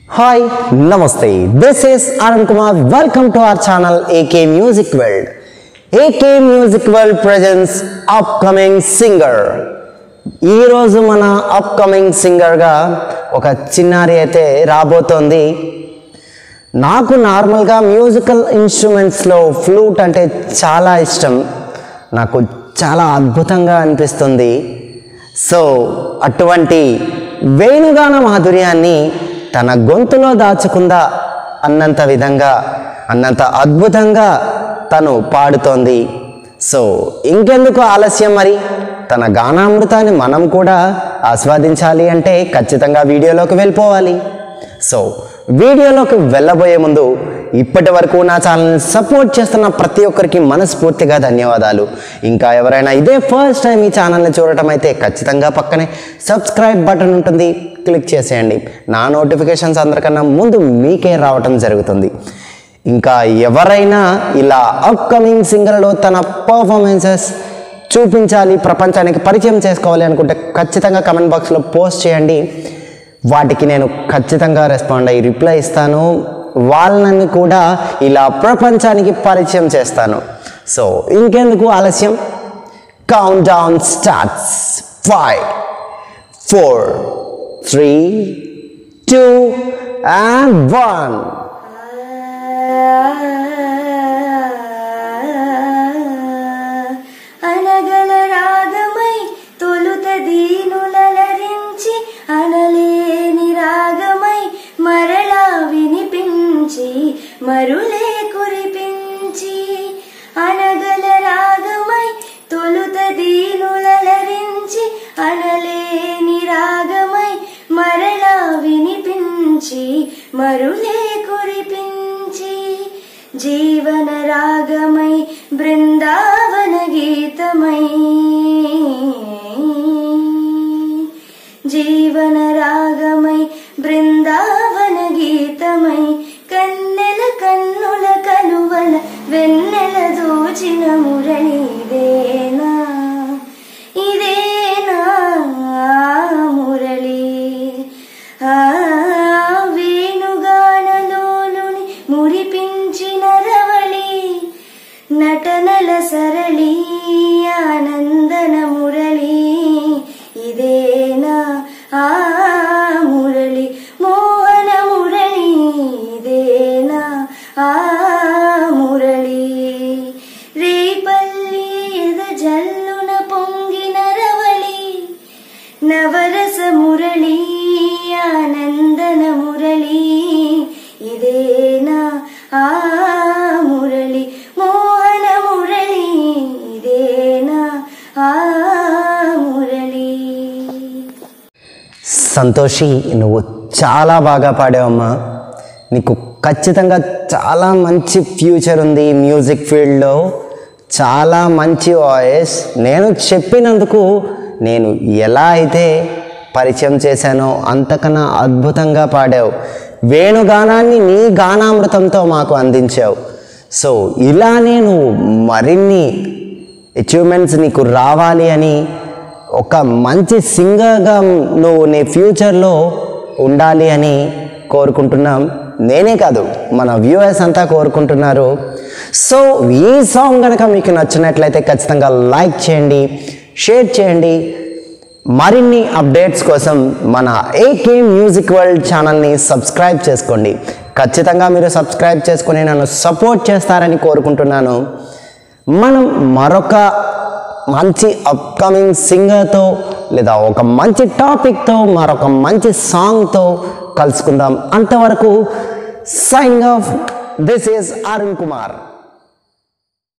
hi నమస్తే this is Arun Kumar welcome to our channel AK music world AK music world presents upcoming singer ఈరోజు మన upcoming సింగర్గా ఒక చిన్నారి అయితే రాబోతోంది నాకు నార్మల్గా మ్యూజికల్ ఇన్స్ట్రుమెంట్స్లో ఫ్లూట్ అంటే చాలా ఇష్టం నాకు చాలా అద్భుతంగా అనిపిస్తుంది సో అటువంటి వేణుగాన మాధుర్యాన్ని తన గొంతులో దాచుకుందా అన్నంత విధంగా అన్నంత అద్భుతంగా తను పాడుతోంది సో ఇంకెందుకు ఆలస్యం మరి తన గానామృతాన్ని మనం కూడా ఆస్వాదించాలి అంటే ఖచ్చితంగా వీడియోలోకి వెళ్ళిపోవాలి సో వీడియోలోకి వెళ్ళబోయే ముందు ఇప్పటి వరకు నా ఛానల్ని సపోర్ట్ చేస్తున్న ప్రతి ఒక్కరికి మనస్ఫూర్తిగా ధన్యవాదాలు ఇంకా ఎవరైనా ఇదే ఫస్ట్ టైం ఈ ఛానల్ని చూడటం అయితే ఖచ్చితంగా పక్కనే సబ్స్క్రైబ్ బటన్ ఉంటుంది క్లిక్ చేసేయండి నా నోటిఫికేషన్స్ అందరికన్నా ముందు మీకే రావటం జరుగుతుంది ఇంకా ఎవరైనా ఇలా అప్కమింగ్ సింగర్లో తన పర్ఫార్మెన్సెస్ చూపించాలి ప్రపంచానికి పరిచయం చేసుకోవాలి అనుకుంటే ఖచ్చితంగా కమెంట్ బాక్స్లో పోస్ట్ చేయండి వాటికి నేను ఖచ్చితంగా రెస్పాండ్ అయ్యి రిప్లై ఇస్తాను వాళ్ళని కూడా ఇలా ప్రపంచానికి పరిచయం చేస్తాను సో ఇంకెందుకు ఆలస్యం countdown starts five four three two and one అనగల రాగమై తొలుత దీనులరించి అనలేని రాగమై మరలా వినిపించి మరులే కురిపించి అనగల రాగమై తొలుత దీనులరించి అనలేని రాగమై మరలా వినిపించి మరులే కురిపించి జీవన రాగమై బృందావన గీతమై జీవన రాగమై బృందావన గీతమై కన్నెల కన్నుల కనువల వెన్నెల దోచిన మురళిదేనా ఇదేనా మురళి ఆ వేణుగానలోలుని మురిపించిన రవళి నటనల సరళి ఆనందన మురళి ఇదేనా ఆ మురళి మోహన మురళి ఇదేనా ఆ మురళి రేపల్లి ఎద జల్లున పొంగిన రవళి నవరస మురళి ఆనందన మురళి ఇదేనా ఆ మురళి మోహన మురళి ఇదేనా ఆ మురళి సంతోషి నువ్వు చాలా బాగా పాడావమ్మా నీకు ఖచ్చితంగా చాలా మంచి ఫ్యూచర్ ఉంది మ్యూజిక్ ఫీల్డ్లో చాలా మంచి వాయిస్ నేను చెప్పినందుకు నేను ఎలా అయితే పరిచయం చేశానో అంతకన్నా అద్భుతంగా పాడావు వేణుగానాన్ని నీ గానామృతంతో మాకు అందించావు సో ఇలానే నువ్వు మరిన్ని అచీవ్మెంట్స్ నీకు రావాలి అని ఒక మంచి సింగర్గా నువ్వు నీ ఫ్యూచర్లో ఉండాలి అని కోరుకుంటున్నాం నేనే కాదు మన వ్యూవర్స్ అంతా కోరుకుంటున్నారు సో ఈ సాంగ్ కనుక మీకు నచ్చినట్లయితే ఖచ్చితంగా లైక్ చేయండి షేర్ చేయండి మరిన్ని అప్డేట్స్ కోసం మన ఏకే మ్యూజిక్ వరల్డ్ ఛానల్ని సబ్స్క్రైబ్ చేసుకోండి ఖచ్చితంగా మీరు సబ్స్క్రైబ్ చేసుకొని నన్ను సపోర్ట్ చేస్తారని కోరుకుంటున్నాను మనం మరొక మంచి అప్కమింగ్ సింగర్తో లేదా ఒక మంచి టాపిక్తో మరొక మంచి సాంగ్తో కలుసుకుందాం అంతవరకు sign off this is Arun Kumar